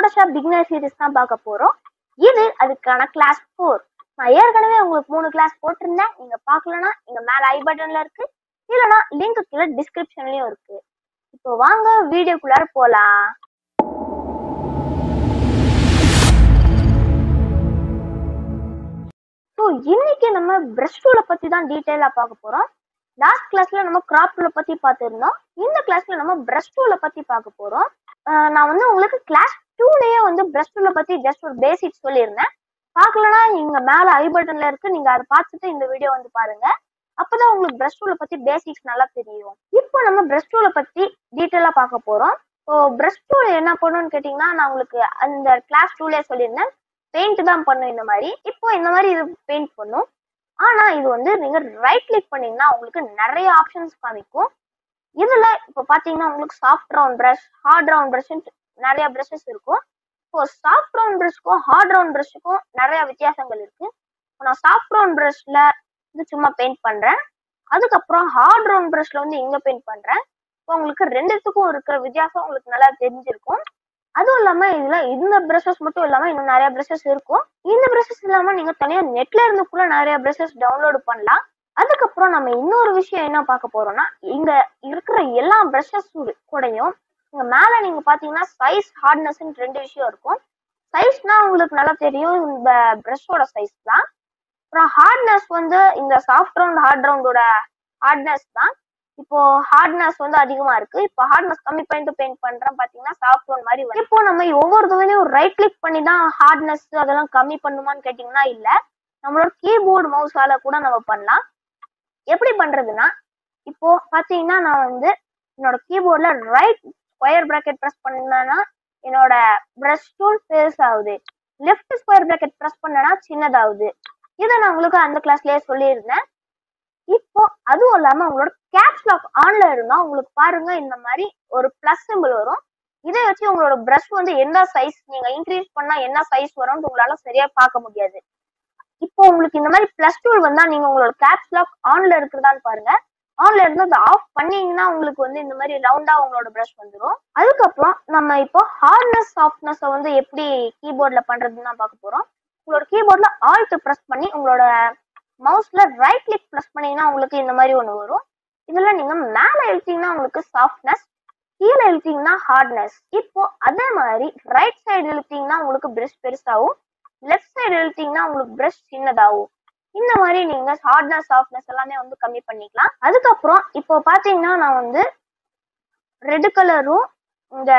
Photoshop beginner series தான் பார்க்க போறோம் இது அதுக்கான கிளாஸ் ஃபோர் நான் ஏற்கனவே உங்களுக்கு மூணு கிளாஸ் போட்டிருந்தேன் நீங்க பார்க்கலனா இங்க மேல ஐ பட்டன்ல இருக்கு இல்லனா லிங்க் கீழே டிஸ்கிரிப்ஷன்லயும் இருக்கு இப்போ வாங்க வீடியோக்குள்ளார போலாம் ஸோ இன்னைக்கு நம்ம பிரஷ் டூலை பத்தி தான் டீட்டெயிலாக பார்க்க போறோம் லாஸ்ட் கிளாஸ்ல நம்ம கிராப் டூலை பத்தி பார்த்துருந்தோம் இந்த கிளாஸ்ல நம்ம பிரஷ் டூலை பத்தி பார்க்க போறோம் அஹ் நான் வந்து உங்களுக்கு கிளாஸ் டூலயே வந்து பிரஷ் டூலை பத்தி ஜஸ்ட் ஒரு பேசிக் சொல்லியிருந்தேன் பார்க்கலனா இங்க மேல ஐ பட்டன்ல இருக்கு நீங்க அதை பார்த்துட்டு இந்த வீடியோ வந்து பாருங்க அப்பதான் உங்களுக்கு பிரஷ் டூலை பத்தி பேசிக்ஸ் நல்லா தெரியும் இப்போ நம்ம பிரஷ் டூலை பத்தி டீட்டெயிலா பார்க்க போறோம் ஸோ பிரஷ் டூல் என்ன பண்ணணும்னு கேட்டிங்கன்னா நான் உங்களுக்கு அந்த கிளாஸ் டூலே சொல்லியிருந்தேன் பெயிண்ட் தான் பண்ணும் இந்த மாதிரி இப்போ இந்த மாதிரி இது பெயிண்ட் பண்ணும் ஆனா இது வந்து நீங்க ரைட் கிளிக் பண்ணீங்கன்னா உங்களுக்கு நிறைய ஆப்ஷன்ஸ் காமிக்கும் இதுல இப்போ பாத்தீங்கன்னா உங்களுக்கு soft round brush hard round brush நிறைய பிரஷஸ் இருக்கும் இப்போ சாஃப்ட் ரவுண்ட் பிரஷ்க்கும் ஹார்ட் ரவுண்ட் பிரஷ்க்கும் நிறைய வித்தியாசங்கள் இருக்கு இப்போ நான் சாஃப்ட் ரவுண்ட் பிரஷ்ல வந்து சும்மா பெயிண்ட் பண்றேன் அதுக்கப்புறம் ஹார்ட் ரவுண்ட் பிரஷ்ல வந்து இங்க பெயிண்ட் பண்றேன் இப்போ உங்களுக்கு ரெண்டுத்துக்கும் இருக்கிற வித்தியாசம் உங்களுக்கு நல்லா தெரிஞ்சிருக்கும் அதுவும் இல்லாம இதுல இந்த பிரஷஸ் மட்டும் இல்லாம இன்னும் நிறைய பிரஷஸ் இருக்கும் இந்த பிரஷஸ் இல்லாம நீங்க தனியா நெட்ல இருந்து கூட நிறைய பிரஷஸ் டவுன்லோட் பண்ணலாம் அதுக்கப்புறம் நம்ம இன்னொரு விஷயம் என்ன பார்க்க போறோம்னா இங்க இருக்கிற எல்லா பிரஷஸ் கூடயும் இங்க மேல நீங்க பாத்தீங்கன்னா சைஸ் ஹார்ட்னஸ் ரெண்டு விஷயம் இருக்கும் சைஸ்னா உங்களுக்கு நல்லா தெரியும் இந்த பிரஷோட சைஸ் தான் அப்புறம் ஹார்ட்னஸ் வந்து இந்த சாஃப்ட் ரவுண்ட் ஹார்ட் ரவுண்டோட ஹார்ட்னஸ் தான் இப்போ ஹார்ட்னஸ் வந்து அதிகமா இருக்கு இப்போ ஹார்ட்னஸ் கம்மி பண்ணிட்டு பெயிண்ட் பண்றேன் பாத்தீங்கன்னா சாஃப்ட் ரவுண்ட் மாதிரி வரும் இப்போ நம்ம ஒவ்வொரு தடவையும் ரைட் கிளிக் பண்ணி தான் ஹார்ட்னஸ் அதெல்லாம் கம்மி பண்ணுமான்னு கேட்டீங்கன்னா இல்ல நம்மளோட கீபோர்டு மவுஸால கூட நம்ம பண்ணலாம் எப்படி பண்றதுன்னா இப்போ பாத்தீங்கன்னா நான் வந்து என்னோட கீபோர்ட்ல ரைட் ஸ்கொயர் பிராக்கெட் ப்ரெஸ் பண்ணேன்னா என்னோட பிரஷ் டூல் பெருஸ் ஆகுது லெஃப்ட் ஸ்கொயர் பிராக்கெட் ப்ரெஸ் பண்ணனா சின்னதாகுது இதை நான் உங்களுக்கு அந்த கிளாஸ்லயே சொல்லியிருந்தேன் இப்போ அதுவும் இல்லாம உங்களோட கேப்ஸ் லாக் ஆன்ல இருந்தா உங்களுக்கு பாருங்க இந்த மாதிரி ஒரு பிளஸ் சிம்பிள் வரும் இதை வச்சு உங்களோட பிரஷ் வந்து எந்த சைஸ் நீங்க இன்க்ரீஸ் பண்ணா என்ன சைஸ் வரும்னு உங்களால சரியா பார்க்க முடியாது இப்போ உங்களுக்கு இந்த மாதிரி பிளஸ் டூல் வந்தா நீங்க உங்களோட கேப்ஸ் லாக் ஆன்ல இருக்குதான்னு பாருங்க ஆன்ல இருந்து அதை ஆஃப் பண்ணீங்கன்னா உங்களுக்கு வந்து இந்த மாதிரி ரவுண்டா உங்களோட பிரஷ் வந்துடும் அதுக்கப்புறம் நம்ம இப்போ ஹார்ட்னஸ் சாஃப்ட்னஸ் வந்து எப்படி கீபோர்ட்ல பண்றதுன்னு தான் பார்க்க போறோம் உங்களோட கீபோர்ட்ல ஆல்ட் ப்ரெஸ் பண்ணி உங்களோட மவுஸ்ல ரைட் கிளிக் ப்ரெஸ் பண்ணீங்கன்னா உங்களுக்கு இந்த மாதிரி ஒன்று வரும் இதுல நீங்க மேல இழுத்தீங்கன்னா உங்களுக்கு சாஃப்ட்னஸ் கீழே இழுத்தீங்கன்னா ஹார்ட்னஸ் இப்போ அதே மாதிரி ரைட் சைடு இழுத்தீங்கன்னா உங்களுக்கு பிரஷ் பெருசாகும் லெஃப்ட் சைடு இழுத்தீங்கன்னா உங்களுக்கு பிரஷ் சின்னதாகும் இந்த மாதிரி நீங்க ஹார்ட்னஸ் சாஃப்ட்னஸ் எல்லாமே வந்து கம்மி பண்ணிக்கலாம் அதுக்கப்புறம் இப்போ பாத்தீங்கன்னா நான் வந்து ரெட் கலரும் இந்த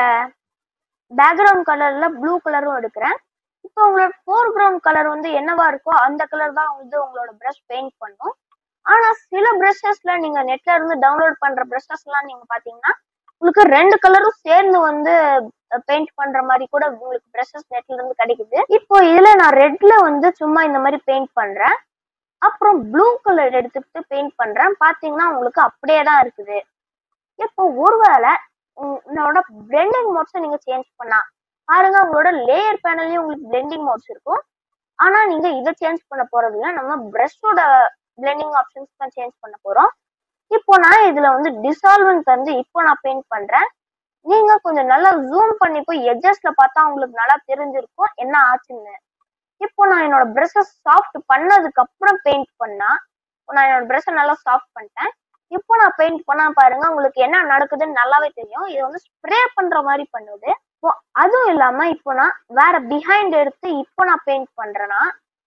பேக்ரவுண்ட் கலர்ல ப்ளூ கலரும் எடுக்கிறேன் இப்போ உங்களோட ஃபோர் கிரவுண்ட் கலர் வந்து என்னவா இருக்கோ அந்த கலர் தான் வந்து உங்களோட ப்ரஷ் பெயிண்ட் பண்ணும் ஆனா சில ப்ரஷஸ்ல நீங்க நெட்ல இருந்து டவுன்லோட் பண்ற ப்ரஷஸ் எல்லாம் நீங்க பாத்தீங்கன்னா உங்களுக்கு ரெண்டு கலரும் சேர்ந்து வந்து பெயிண்ட் பண்ற மாதிரி கூட உங்களுக்கு ப்ரஷஸ் நெட்ல இருந்து கிடைக்குது இப்போ இதுல நான் ரெட்ல வந்து சும்மா இந்த மாதிரி பெயிண்ட் பண்றேன் அப்புறம் ப்ளூ கலர் எடுத்துக்கிட்டு பெயிண்ட் பண்றேன் பாத்தீங்கன்னா உங்களுக்கு அப்படியே தான் இருக்குது இப்போ ஒருவேளை உங்களோட பிளெண்டிங் மோட்ஸை நீங்க சேஞ்ச் பண்ணா பாருங்க உங்களோட லேயர் பேனல்லையும் உங்களுக்கு பிளெண்டிங் மோட்ஸ் இருக்கும் ஆனா நீங்க இதை சேஞ்ச் பண்ண போறது இல்லை நம்ம பிரஷோட பிளெண்டிங் ஆப்ஷன்ஸ் தான் சேஞ்ச் பண்ண போறோம் இப்போ நான் இதுல வந்து டிசால்வன் தந்து இப்போ நான் பெயிண்ட் பண்றேன் நீங்க கொஞ்சம் நல்லா ஜூம் பண்ணி போய் எட்ஜஸ்ட்ல பார்த்தா உங்களுக்கு நல்லா தெரிஞ்சிருக்கும் என்ன ஆச்சுன்னு இப்போ நான் என்னோட ப்ரெஷ்ஷை சாஃப்ட் பண்ணதுக்கு அப்புறம் பெயிண்ட் பண்ணா நான் என்னோட ப்ரெஷ்ஷை நல்லா சாஃப்ட் பண்ணிட்டேன் இப்போ நான் பெயிண்ட் பண்ணா பாருங்க உங்களுக்கு என்ன நடக்குதுன்னு நல்லாவே தெரியும் இது வந்து ஸ்ப்ரே பண்ற மாதிரி பண்ணுது இப்போ அதுவும் இல்லாம இப்போ நான் வேற பிஹைண்ட் எடுத்து இப்போ நான் பெயிண்ட் பண்றேன்னா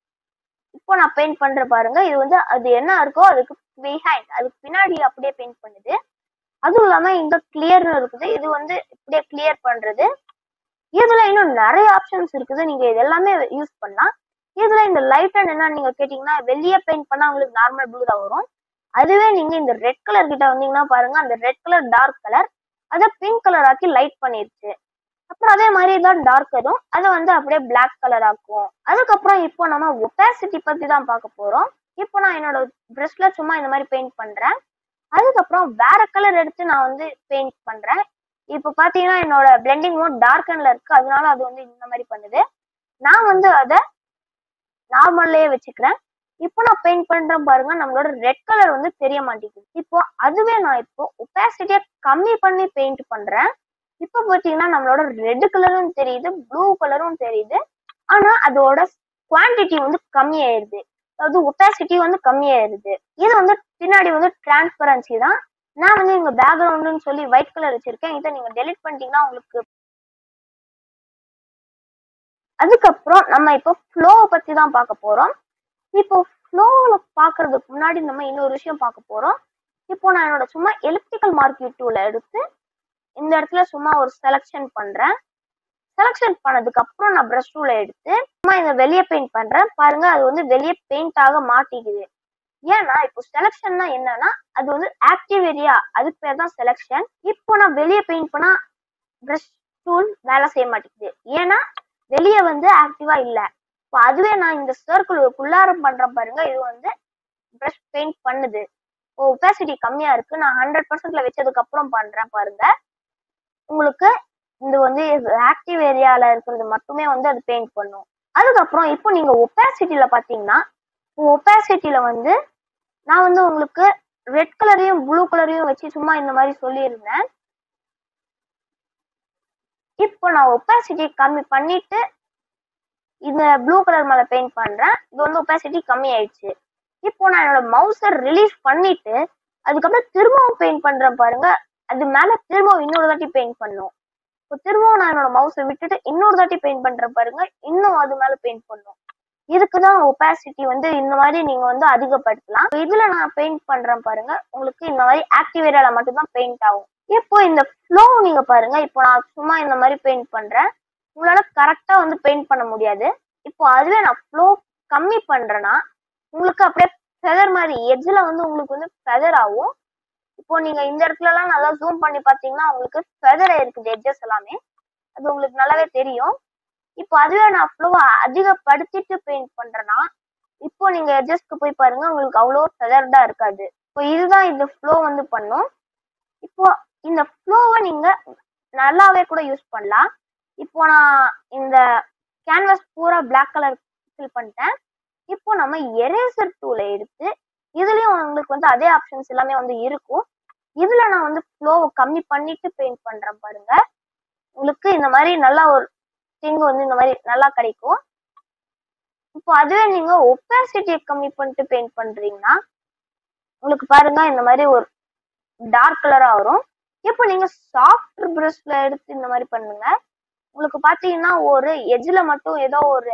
இப்போ நான் பெயிண்ட் பண்ற பாருங்க இது வந்து அது என்ன இருக்கோ அதுக்கு பிஹைண்ட் அதுக்கு பின்னாடி அப்படியே பெயிண்ட் பண்ணுது அதுவும் இல்லாம இங்க கிளியர்னு இருக்குது இது வந்து இப்படியே கிளியர் பண்றது இதுல இன்னும் நிறைய ஆப்ஷன்ஸ் இருக்குது நீங்க இது எல்லாமே யூஸ் பண்ணலாம் இதுல இந்த லைட் அண்ட் என்ன நீங்க கேட்டீங்கன்னா வெளியே பெயிண்ட் பண்ணா உங்களுக்கு நார்மல் ப்ளூ தான் வரும் அதுவே நீங்க இந்த ரெட் கலர் கிட்ட வந்தீங்கன்னா பாருங்க அந்த ரெட் கலர் டார்க் கலர் அதை பிங்க் கலர் ஆக்கி லைட் பண்ணிருச்சு அப்புறம் அதே மாதிரி தான் டார்க் வரும் அதை வந்து அப்படியே பிளாக் கலர் ஆக்கும் அதுக்கப்புறம் இப்போ நம்ம ஒப்பாசிட்டி பத்தி தான் பார்க்க போறோம் இப்போ நான் என்னோட ப்ரெஷ்ல சும்மா இந்த மாதிரி பெயிண்ட் பண்றேன் அதுக்கப்புறம் வேற கலர் எடுத்து நான் வந்து பெயிண்ட் பண்றேன் இப்போ பாத்தீங்கன்னா என்னோட பிளெண்டிங் மோட் டார்க்கன்ல இருக்கு அதனால அது வந்து இந்த மாதிரி பண்ணுது நான் வந்து அதை நார்மல்லையே வச்சுக்கிறேன் இப்போ நான் பெயிண்ட் பண்றேன் பாருங்க நம்மளோட ரெட் கலர் வந்து தெரிய மாட்டேங்குது இப்போ அதுவே நான் இப்போ ஒப்பாசிட்டியை கம்மி பண்ணி பெயிண்ட் பண்றேன் இப்போ பார்த்தீங்கன்னா நம்மளோட ரெட் கலரும் தெரியுது ப்ளூ கலரும் தெரியுது ஆனா அதோட குவான்டிட்டி வந்து கம்மியாயிருது அதாவது ஒப்பாசிட்டி வந்து கம்மியாயிருது இது வந்து பின்னாடி வந்து டிரான்ஸ்பரன்சி தான் நான் வந்து இங்க பேக்ரவுண்டுன்னு சொல்லி ஒயிட் கலர் வச்சிருக்கேன் இதை நீங்க டெலிட் பண்ணிட்டீங்கன்னா உங்களுக்கு அதுக்கப்புறம் நம்ம இப்போ ஃப்ளோவை பத்தி தான் பார்க்க போறோம் இப்போ ஃப்ளோவில் பார்க்கறதுக்கு முன்னாடி நம்ம இன்னொரு விஷயம் பார்க்க போறோம் இப்போ நான் என்னோட சும்மா எலிப்டிக்கல் மார்க்கெட் டூல எடுத்து இந்த இடத்துல சும்மா ஒரு செலெக்ஷன் பண்றேன் செலெக்ஷன் பண்ணதுக்கு அப்புறம் நான் ப்ரஷ் டூல எடுத்து சும்மா இதை வெளியே பெயிண்ட் பண்றேன் பாருங்க அது வந்து வெளியே பெயிண்ட் ஆக மாட்டேங்குது ஏன்னா இப்போ செலெக்ஷன்னா என்னன்னா அது வந்து ஆக்டிவ் ஏரியா அதுக்கு பேர் தான் செலெக்ஷன் இப்போ நான் வெளியே பெயிண்ட் பண்ணா ப்ரஷ் டூல் வேலை செய்ய மாட்டேங்குது ஏன்னா வெளியே வந்து ஆக்டிவா இல்ல இப்போ அதுவே நான் இந்த சர்க்கிளுக்குள்ளார பண்றேன் பாருங்க இது வந்து ப்ரஷ் பெயிண்ட் பண்ணுது இப்போ ஒப்பாசிட்டி கம்மியா இருக்கு நான் ஹண்ட்ரட் பர்சன்ட்ல வச்சதுக்கு அப்புறம் பண்றேன் பாருங்க உங்களுக்கு இது வந்து ஆக்டிவ் ஏரியால இருக்கிறது மட்டுமே வந்து அது பெயிண்ட் பண்ணும் அதுக்கப்புறம் இப்போ நீங்க ஒப்பாசிட்டியில பாத்தீங்கன்னா ஒப்பாசிட்டியில வந்து நான் வந்து உங்களுக்கு ரெட் கலரையும் ப்ளூ கலரையும் வச்சு சும்மா இந்த மாதிரி சொல்லியிருந்தேன் இப்போ நான் ஒப்பாசிட்டி கம்மி பண்ணிட்டு இந்த ப்ளூ கலர் மேல பெயிண்ட் பண்றேன் இது வந்து ஒப்பாசிட்டி கம்மி ஆயிடுச்சு இப்போ நான் என்னோட மவுஸை ரிலீஸ் பண்ணிட்டு அதுக்கப்புறம் திரும்பவும் பெயிண்ட் பண்றேன் பாருங்க அது மேல திரும்பவும் இன்னொரு தாட்டி பெயிண்ட் பண்ணும் இப்போ திரும்பவும் நான் என்னோட மவுஸை விட்டுட்டு இன்னொரு தாட்டி பெயிண்ட் பண்றேன் பாருங்க இன்னும் அது மேல பெயிண்ட் பண்ணும் இதுக்கு தான் ஒப்பாசிட்டி வந்து இந்த மாதிரி நீங்க வந்து அதிகப்படுத்தலாம் இதுல நான் பெயிண்ட் பண்றேன் பாருங்க உங்களுக்கு இந்த மாதிரி ஆக்டிவ் ஏரியால மட்டும்தான் பெயிண்ட் ஆகும் இப்போ இந்த ஃப்ளோ நீங்க பாருங்க இப்போ நான் சும்மா இந்த மாதிரி பெயிண்ட் பண்றேன் உங்களால கரெக்டா வந்து பெயிண்ட் பண்ண முடியாது இப்போ அதுவே நான் ஃப்ளோ கம்மி பண்றேன்னா உங்களுக்கு அப்படியே ஃபெதர் மாதிரி எட்ஜில் வந்து உங்களுக்கு வந்து ஃபெதர் ஆகும் இப்போ நீங்க இந்த இடத்துலலாம் நல்லா ஜூம் பண்ணி பார்த்தீங்கன்னா உங்களுக்கு ஃபெதர் இருக்குது எட்ஜஸ் எல்லாமே அது உங்களுக்கு நல்லாவே தெரியும் இப்போ அதுவே நான் ஃப்ளோவை அதிகப்படுத்திட்டு பெயிண்ட் பண்றேன்னா இப்போ நீங்க எட்ஜஸ்க்கு போய் பாருங்க உங்களுக்கு அவ்வளோ ஃபெதர்டா இருக்காது இப்போ இதுதான் இந்த ஃப்ளோ வந்து பண்ணும் இப்போ இந்த ஃப்ளோவை நீங்க நல்லாவே கூட யூஸ் பண்ணலாம் இப்போ நான் இந்த கேன்வாஸ் பூரா பிளாக் கலர் ஃபில் பண்ணிட்டேன் இப்போ நம்ம எரேசர் டூலை எடுத்து இதுலயும் உங்களுக்கு வந்து அதே ஆப்ஷன்ஸ் எல்லாமே வந்து இருக்கும் இதுல நான் வந்து ஃப்ளோவை கம்மி பண்ணிட்டு பெயிண்ட் பண்றேன் பாருங்க உங்களுக்கு இந்த மாதிரி நல்லா ஒரு திங் வந்து இந்த மாதிரி நல்லா கிடைக்கும் இப்போ அதுவே நீங்க ஒப்பாசிட்டியை கம்மி பண்ணிட்டு பெயிண்ட் பண்றீங்கன்னா உங்களுக்கு பாருங்க இந்த மாதிரி ஒரு டார்க் கலரா வரும் இப்போ நீங்க சாஃப்ட் ப்ரஷ்ல எடுத்து இந்த மாதிரி பண்ணுங்க உங்களுக்கு பாத்தீங்கன்னா ஒரு எஜ்ல மட்டும் ஏதோ ஒரு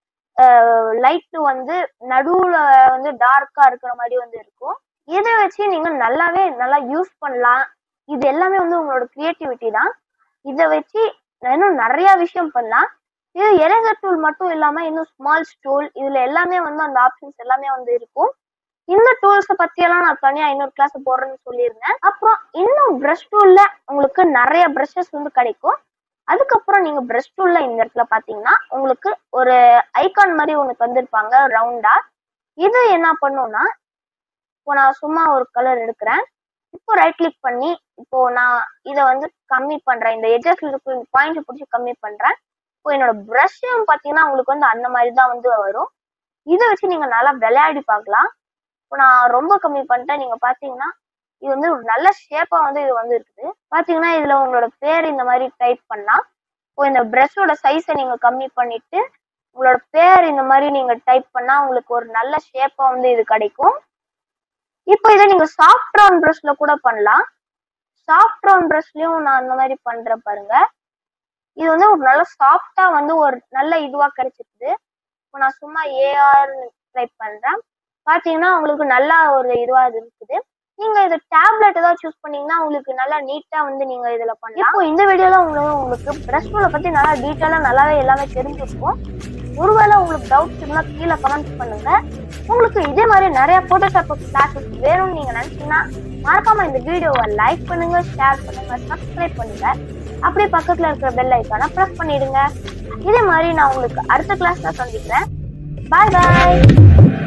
லைட் வந்து நடுவுல வந்து டார்க்கா இருக்கிற மாதிரி வந்து இருக்கும் இதை வச்சு நீங்க நல்லாவே நல்லா யூஸ் பண்ணலாம் இது எல்லாமே வந்து உங்களோட கிரியேட்டிவிட்டி தான் இதை வச்சு இன்னும் நிறைய விஷயம் பண்ணலாம் இது எரேசர் டூல் மட்டும் இல்லாம இன்னும் ஸ்மால் டூல் இதுல எல்லாமே வந்து அந்த ஆப்ஷன்ஸ் எல்லாமே வந்து இருக்கும் இந்த டூல்ஸை பத்தியெல்லாம் நான் தனியா இன்னொரு கிளாஸ் போடுறேன்னு சொல்லியிருந்தேன் அப்புறம் இன்னும் ப்ரஷ் டூல்ல உங்களுக்கு நிறைய ப்ரஷஸ் வந்து கிடைக்கும் அதுக்கப்புறம் நீங்க ப்ரஷ் டூல்ல இந்த இடத்துல பாத்தீங்கன்னா உங்களுக்கு ஒரு ஐகான் மாதிரி உனக்கு வந்திருப்பாங்க ரவுண்டா இது என்ன பண்ணும்னா இப்போ நான் சும்மா ஒரு கலர் எடுக்கிறேன் இப்போ ரைட் கிளிக் பண்ணி இப்போ நான் இதை வந்து கம்மி பண்றேன் இந்த எஜஸ்ல இருக்க பாயிண்ட் பிடிச்சி கம்மி பண்றேன் இப்போ என்னோட ப்ரஷ்ஷும் பார்த்தீங்கன்னா உங்களுக்கு வந்து அந்த மாதிரி தான் வந்து வரும் இதை வச்சு நீங்க நல்லா விளையாடி பார்க்கலாம் இப்போ நான் ரொம்ப கம்மி பண்ணிட்டேன் நீங்க பாத்தீங்கன்னா இது வந்து ஒரு நல்ல ஷேப்பா வந்து இது வந்து இருக்குது பாத்தீங்கன்னா இதுல உங்களோட பேர் இந்த மாதிரி டைப் பண்ணலாம் இப்போ இந்த ப்ரஷோட சைஸை நீங்க கம்மி பண்ணிட்டு உங்களோட பேர் இந்த மாதிரி நீங்க டைப் பண்ணா உங்களுக்கு ஒரு நல்ல ஷேப்பா வந்து இது கிடைக்கும் இப்போ இதை நீங்க சாஃப்ட் ரவுண்ட் ப்ரஷ்ல கூட பண்ணலாம் சாஃப்ட் ரவுண்ட் ப்ரஷ்லயும் நான் அந்த மாதிரி பண்றேன் பாருங்க இது வந்து ஒரு நல்ல சாஃப்டா வந்து ஒரு நல்ல இதுவா கிடைச்சிருக்குது இப்போ நான் சும்மா ஏஆர் டைப் பண்றேன் பாத்தீங்கன்னா உங்களுக்கு நல்லா ஒரு இதுவா இது இருக்குது நீங்க இது டேப்லெட் ஏதாவது சூஸ் பண்ணீங்கன்னா உங்களுக்கு நல்லா நீட்டா வந்து நீங்க இதுல பண்ணலாம் இப்போ இந்த வீடியோல உங்களுக்கு உங்களுக்கு பிரஷ் டூலை பத்தி நல்லா டீட்டெயிலா நல்லாவே எல்லாமே தெரிஞ்சிருக்கும் ஒருவேளை உங்களுக்கு டவுட்ஸ் இருந்தா கீழே கமெண்ட் பண்ணுங்க உங்களுக்கு இதே மாதிரி நிறைய போட்டோஷாப் கிளாஸஸ் வேணும்னு நீங்க நினைச்சீங்கன்னா மறக்காம இந்த வீடியோவை லைக் பண்ணுங்க ஷேர் பண்ணுங்க சப்ஸ்கிரைப் பண்ணுங்க அப்படியே பக்கத்துல இருக்கிற பெல் ஐக்கான ப்ரெஸ் பண்ணிடுங்க இதே மாதிரி நான் உங்களுக்கு அடுத்த கிளாஸ்ல சந்திக்கிறேன் பாய் பாய்